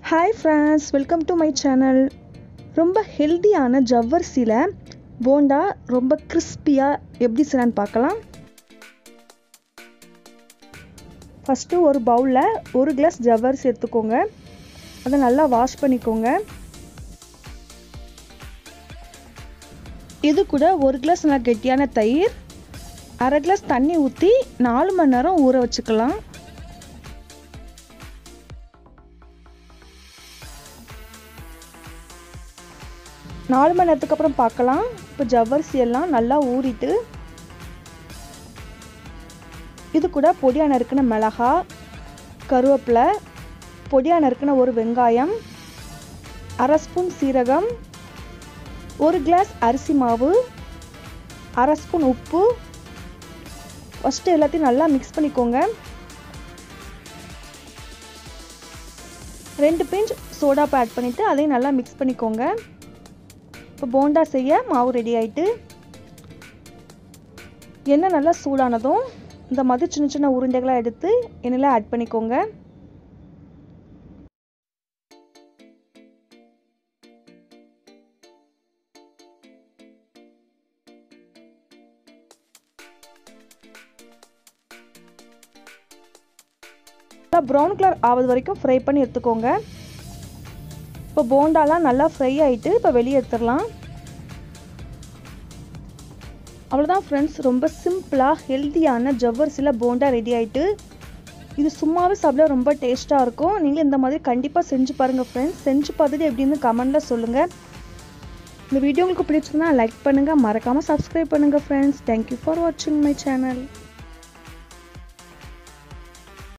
hi friends welcome to my channel ரொம்ப ஹெல்த்தியான ஜவ்வரிசியில் போண்டா ரொம்ப கிறிஸ்பியாக எப்படி செய்யலான்னு பார்க்கலாம் ஃபஸ்ட்டு ஒரு பவுலில் ஒரு கிளாஸ் ஜவ்வரிசி எடுத்துக்கோங்க அதை நல்லா வாஷ் பண்ணிக்கோங்க இது கூட ஒரு கிளாஸ் நல்லா கெட்டியான தயிர் அரை கிளாஸ் தண்ணி ஊற்றி நாலு மணி நேரம் ஊற வச்சுக்கலாம் நாலு மணி நேரத்துக்கு அப்புறம் பார்க்கலாம் இப்போ ஜவ்வரிசி எல்லாம் நல்லா ஊறிட்டு இது கூட பொடியாக நறுக்கின மிளகா கருவேப்பிலை பொடியாக நறுக்கின ஒரு வெங்காயம் அரை ஸ்பூன் சீரகம் ஒரு கிளாஸ் அரிசி மாவு அரை ஸ்பூன் உப்பு ஃபஸ்ட்டு எல்லாத்தையும் நல்லா மிக்ஸ் பண்ணிக்கோங்க ரெண்டு பிஞ்ச் சோடாப்பு ஆட் பண்ணிவிட்டு அதையும் நல்லா மிக்ஸ் பண்ணிக்கோங்க இப்போ போண்டா செய்ய மாவு ரெடி ஆயிட்டு எண்ணெய் நல்லா சூடானதும் இந்த மாதிரி சின்ன சின்ன உருண்டைகளாக எடுத்து எண்ணெயில் ஆட் பண்ணிக்கோங்க ப்ரௌன் கலர் ஆவது வரைக்கும் ஃப்ரை பண்ணி எடுத்துக்கோங்க இப்போ போண்டாலாம் நல்லா ஃப்ரை ஆகிட்டு இப்போ வெளியே எடுத்துடலாம் அவ்வளோதான் ஃப்ரெண்ட்ஸ் ரொம்ப சிம்பிளாக ஹெல்த்தியான ஜவ்வரிசியில் போண்டா ரெடி ஆகிட்டு இது சும்மாவே சாப்பிட ரொம்ப டேஸ்ட்டாக இருக்கும் நீங்கள் இந்த மாதிரி கண்டிப்பாக செஞ்சு பாருங்கள் ஃப்ரெண்ட்ஸ் செஞ்சு பார்த்துட்டு எப்படின்னு கமெண்டில் சொல்லுங்கள் இந்த வீடியோ உங்களுக்கு பிடிச்சிருந்தா லைக் பண்ணுங்கள் மறக்காமல் சப்ஸ்கிரைப் பண்ணுங்கள் ஃப்ரெண்ட்ஸ் தேங்க்யூ ஃபார் வாட்சிங் மை சேனல்